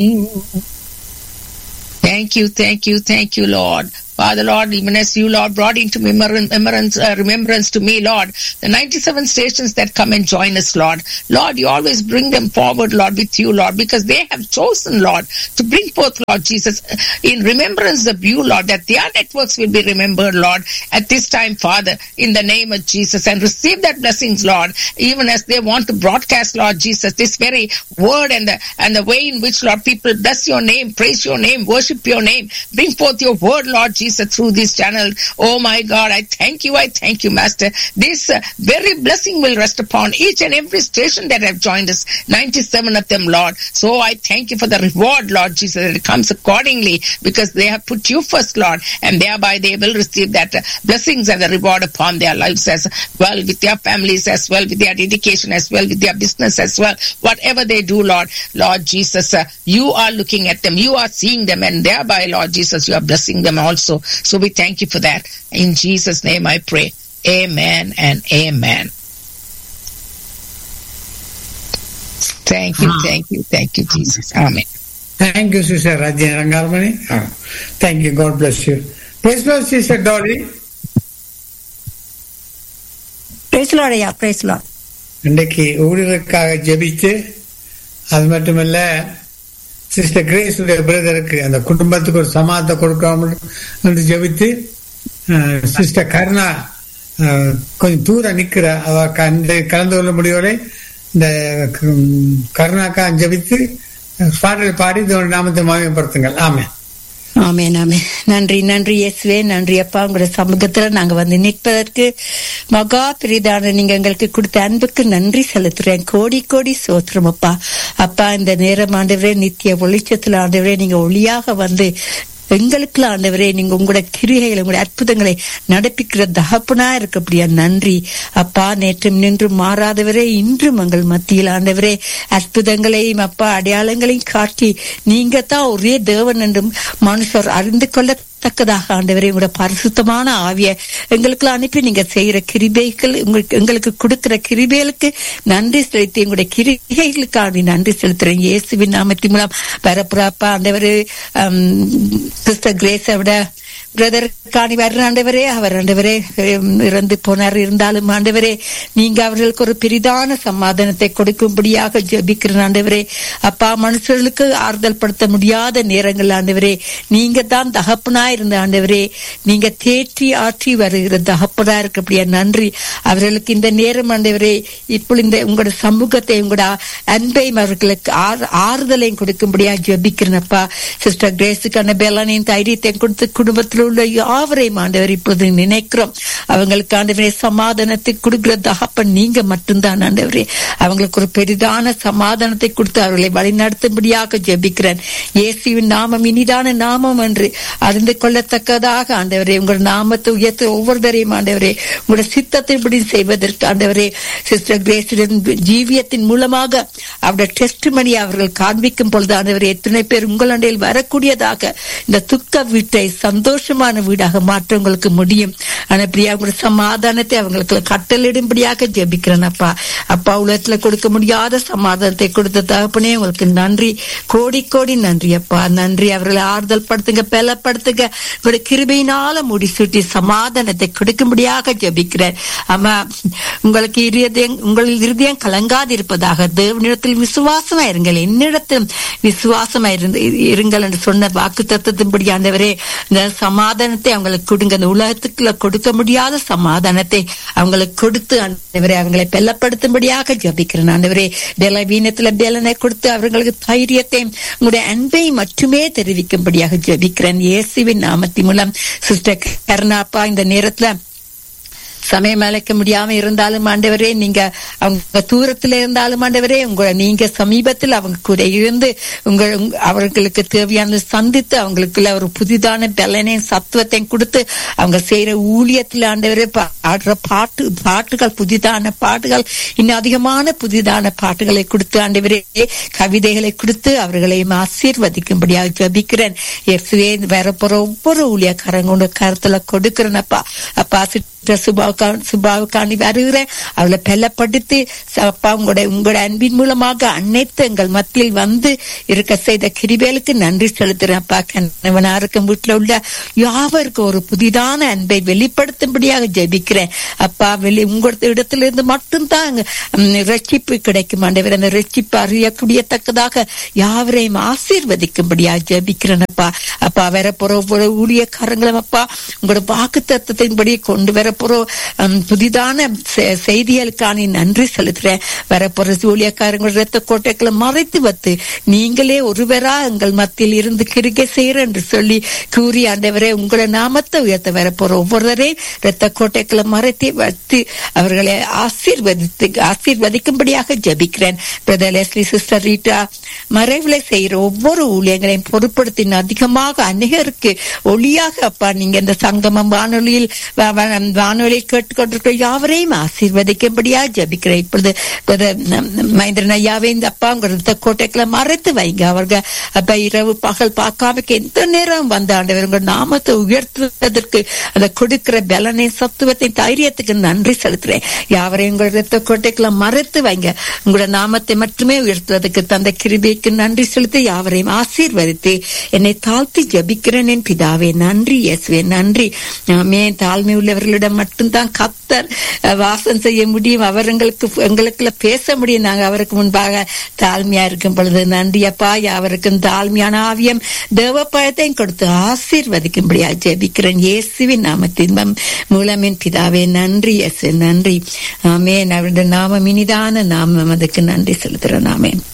Thank you, thank you, thank you, Lord. Father, Lord, even as you, Lord, brought into remembrance, uh, remembrance to me, Lord, the 97 stations that come and join us, Lord. Lord, you always bring them forward, Lord, with you, Lord, because they have chosen, Lord, to bring forth, Lord Jesus, in remembrance of you, Lord, that their networks will be remembered, Lord, at this time, Father, in the name of Jesus, and receive that blessings, Lord, even as they want to broadcast, Lord Jesus, this very word and the, and the way in which, Lord, people bless your name, praise your name, worship your name, bring forth your word, Lord Jesus, through this channel. Oh my God, I thank you, I thank you, Master. This uh, very blessing will rest upon each and every station that have joined us, 97 of them, Lord. So I thank you for the reward, Lord Jesus, that it comes accordingly because they have put you first, Lord, and thereby they will receive that uh, blessings and the reward upon their lives as well, with their families as well, with their dedication as well, with their business as well. Whatever they do, Lord, Lord Jesus, uh, you are looking at them, you are seeing them, and thereby, Lord Jesus, you are blessing them also. So we thank you for that. In Jesus' name I pray. Amen and amen. Thank you, thank you, thank you, Jesus. Amen. Thank you, Sister Rajin Rangarmani. Ah, thank you. God bless you. Praise Lord, Sister Dolly. பேசலாடையா பேசலாம் இன்றைக்கு ஊழியர்களுக்காக ஜெபித்து அது மட்டுமல்ல sister கிரேஸுடைய பிரதருக்கு அந்த குடும்பத்துக்கு ஒரு சமாதத்தை கொடுக்காமல் என்று ஜெபித்து சிஸ்டர் கருணா அஹ், கொஞ்சம் தூரம் நிக்கிற அவ கண்டு கலந்து கொள்ள முடியவில்லை இந்த ம், கருணாக்கா ஜெபித்து பாடல் பாடி இதோட நாமத்தை மாயப்படுத்துங்கள் ஆமே ஆமென் ஆமென் நன்றி நன்றி இயேசுவே நன்றி அப்பா உங்களோட சமூகத்துல நாங்க வந்து நிற்பதற்கு மகா பிரிதான நீங்க எங்களுக்கு கொடுத்த அன்புக்கு நன்றி செலுத்துறேன் கோடி கோடி சோத்திரம் அப்பா அப்பா இந்த நேரம் ஆண்டவரே நித்திய வெளிச்சத்துல ஆண்டவரே நீங்க ஒளியாக வந்து எங்களுக்கு ஆண்டவரே நீங்க உங்களோட கிரிகைகளை உங்களுடைய அற்புதங்களை நடப்பிக்கிற தகப்பனா இருக்கப்படியா நன்றி அப்பா நேற்றும் நின்று மாறாதவரே இன்றும் எங்கள் மத்தியில் ஆண்டவரே அற்புதங்களையும் அப்பா அடையாளங்களையும் காட்டி நீங்க தான் ஒரே தேவன் என்றும் மனுஷர் அறிந்து கொள்ள தக்கதாக ஆண்டவரே உங்களோட பரிசுத்தமான ஆவிய எங்களுக்கு அனுப்பி நீங்க செய்யற கிருபைகள் உங்களுக்கு எங்களுக்கு கொடுக்கிற கிருபைகளுக்கு நன்றி செலுத்தி எங்களுடைய கிருகைகளுக்காக நன்றி செலுத்துறேன் இயேசுவின் நாமத்தின் மூலம் பரப்புறாப்பா ஆண்டவரு சிஸ்டர் கிரேஸை விட பிரதர் காணி வர்ற ஆண்டவரே அவர் ஆண்டவரே ஹம், இறந்து போனார் இருந்தாலும் ஆண்டவரே நீங்க அவர்களுக்கு ஒரு பெரிதான சமாதானத்தை கொடுக்கும்படியாக ஜெபிக்கிற ஆண்டவரே அப்பா மனுஷர்களுக்கு ஆறுதல் படுத்த முடியாத நேரங்கள் ஆண்டவரே நீங்க தான் தகப்பனா இருந்த ஆண்டவரே நீங்க தேற்றி ஆற்றி வருகிற தகப்பனா இருக்கப்படியா நன்றி அவர்களுக்கு இந்த நேரம் ஆண்டவரே இப்போ இந்த உங்களோட சமூகத்தை உங்களோட அன்பையும் அவர்களுக்கு ஆறு- ஆறுதலையும் கொடுக்கும்படியா ஜெபிக்கிறேனப்பா சிஸ்டர் கிரேஸுக்கான பெலனையும் தைரியத்தையும் கொடுத்து குடும்பத்தில் உள்ள யாவரையும் ஆண்டவர் இப்பொழுது நினைக்கிறோம் அவங்களுக்கு ஆண்டவரே சமாதானத்தை கொடுக்கிற தகப்பன் நீங்க மட்டும்தான் ஆண்டவரே அவங்களுக்கு ஒரு பெரிதான சமாதானத்தை கொடுத்து அவர்களை வழிநடத்தும்படியாக ஜெபிக்கிறேன் இயேசுவின் நாமம் இனிதான நாமம் என்று அறிந்து கொள்ளத்தக்கதாக ஆண்டவரே உங்கள் நாமத்தை உயர்த்த ஒவ்வொருவரையும் ஆண்டவரே உங்களுடைய சித்தத்தின்படி செய்வதற்கு ஆண்டவரே சிஸ்டர் கிரேஸுடன் ஜீவியத்தின் மூலமாக அவருடைய டெஸ்ட் மணி அவர்கள் காண்பிக்கும் பொழுது ஆண்டவரே எத்தனை பேர் உங்கள் அண்டையில் வரக்கூடியதாக இந்த துக்க வீட்டை சந்தோஷமான வீடாக மாற்ற உங்களுக்கு முடியும் ஆனா பிரியா உங்களுடைய சமாதானத்தை அவங்களுக்கு கட்டளிடும்படியாக ஜெபிக்கிறேன் அப்பா அப்பா உலகத்துல கொடுக்க முடியாத சமாதானத்தை கொடுத்த தகப்பனே உங்களுக்கு நன்றி கோடி கோடி நன்றி அப்பா நன்றி அவர்களை ஆறுதல் படுத்துங்க பலப்படுத்துங்க உங்களுடைய கிருபையினால முடிசூட்டி சமாதானத்தை கொடுக்கும்படியாக ஜெபிக்கிறேன் ஆமா உங்களுக்கு இருதயம் உங்கள் இருதயம் கலங்காதிருப்பதாக தேவனிடத்தில் விசுவாசமா இருங்கள் என்னிடத்திலும் விசுவாசமா இருந்து இருங்கள் என்று சொன்ன வாக்கு தத்துவத்தின்படி ஆண்டவரே இந்த சமாதானத்தை அவங்களுக்கு கொடுங்க அந்த உலகத்துக்குள்ள கொடுக்க முடியாத சமாதானத்தை அவங்களுக்கு கொடுத்து ஆண்டவரே அவங்களை பெல்லப்படுத்தும்படியாக ஜபிக்கிறேன் ஆண்டவரே பலவீனத்துல பலனை கொடுத்து அவர்களுக்கு தைரியத்தையும் உங்களுடைய அன்பை மட்டுமே தெரிவிக்கும்படியாக ஜபிக்கிறேன் இயேசுவின் நாமத்தின் மூலம் சிஸ்டர் கருணாப்பா இந்த நேரத்துல சமயம் அழைக்க முடியாம இருந்தாலும் ஆண்டவரே நீங்க அவங்க தூரத்துல இருந்தாலும் ஆண்டவரே உங்களை நீங்க சமீபத்தில் அவங்க கூட இருந்து உங்கள் உங்க- அவர்களுக்கு தேவையான சந்தித்து அவங்களுக்குள்ள ஒரு புதிதான பலனையும் சத்துவத்தையும் கொடுத்து அவங்க செய்யற ஊழியத்துல ஆண்டவரே பாடுற பாட்டு பாட்டுகள் புதிதான பாட்டுகள் இன்னும் அதிகமான புதிதான பாட்டுகளை கொடுத்து ஆண்டவரே கவிதைகளை கொடுத்து அவர்களையும் ஆசீர்வதிக்கும்படியாக ஜபிக்கிறேன் இயேசுவே வரப்போற ஒவ்வொரு ஊழியக்காரங்க உங்க கருத்துல கொடுக்கிறேன் அப்பா அப்பா சுபாவுக்காண்டி வருகிறேன் அவளை பலப்படுத்தி அப்பா உங்களுடைய உங்களுடைய அன்பின் மூலமாக அனைத்து எங்கள் மத்தியில் வந்து இருக்க செய்த கிரிவேலுக்கு நன்றி செலுத்துறேன் அப்பா கணவனா இருக்கும் வீட்டுல உள்ள யாவருக்கும் ஒரு புதிதான அன்பை வெளிப்படுத்தும்படியாக ஜெபிக்கிறேன் அப்பா வெளி உங்களது இடத்துல இருந்து மட்டும்தான் ரட்சிப்பு கிடைக்கும் ஆண்டவர் அந்த ரட்சிப்பு அறியக்கூடியத்தக்கதாக யாவரையும் ஆசீர்வதிக்கும்படியாக ஜெபிக்கிறேன் அப்பா அப்பா வர போற ஒவ்வொரு ஊழியக்காரங்களும் அப்பா உங்களோட வாக்கு தத்துவத்தின்படி கொண்டு வர போற புதிதான செய்திகளுக்கான நன்றி செலுத்துறேன் வரப்போற ஊழியக்காரங்களோட ரத்த கோட்டைகளை மறைத்து வைத்து நீங்களே ஒருவரா எங்கள் மத்தியில் இருந்து கிருகை செய்யற என்று சொல்லி கூறி ஆண்டவரே உங்களை நாமத்தை உயர்த்த வரப்போற ஒவ்வொருவரையும் ரத்த கோட்டைகளை மறைத்து வைத்து அவர்களை ஆசீர்வதித்து ஆசீர்வதிக்கும்படியாக ஜபிக்கிறேன் பிரதர் லெஸ்லி சிஸ்டர் ரீட்டா மறைவுல செய்யற ஒவ்வொரு ஊழியங்களையும் பொருட்படுத்தின அதிகமாக அநேகருக்கு ஒளியாக அப்பா நீங்க இந்த சங்கமம் வானொலியில் வானொலியில் கேட்டுக்கொண்டிருக்கிற யாவரையும் ஆசீர்வதிக்கும்படியா ஜபிக்கிறேன் இப்பொழுது மகேந்திரன் ஐயாவே இந்த அப்பா உங்க கோட்டைகளை மறைத்து வைங்க அவர்கள் அப்ப இரவு பகல் பார்க்காம எந்த நேரம் வந்த ஆண்டவர் உங்க நாமத்தை உயர்த்துவதற்கு அந்த கொடுக்கிற பலனை சத்துவத்தை தைரியத்துக்கு நன்றி செலுத்துறேன் யாவரையும் உங்களோட ரத்த கோட்டைகளை மறைத்து வைங்க உங்களோட நாமத்தை மட்டுமே உயர்த்துவதற்கு தந்த கிருபிக்கு நன்றி செலுத்தி யாவரையும் ஆசீர்வதித்து என்னை தாழ்த்தி ஜபிக்கிறேன் என் பிதாவே நன்றி இயேசுவே நன்றி மே தாழ்மை உள்ளவர்களிடம் மட்டும்தான் கத்தர் வாசம் செய்ய முடியும் அவர் எங்களுக்கு எங்களுக்குள்ள பேச முடியும் நாங்க அவருக்கு முன்பாக தாழ்மையா இருக்கும் பொழுது நன்றி அப்பா யாவருக்கும் தாழ்மையான ஆவியம் தேவ பழத்தையும் கொடுத்து ஆசீர்வதிக்கும்படியா ஜெபிக்கிறேன் இயேசுவின் நாமத்தின் மூலமின் பிதாவே நன்றி இயேசு நன்றி ஆமே அவருடைய நாமம் இனிதான நாமம் அதுக்கு நன்றி செலுத்துறோம் ஆமேன்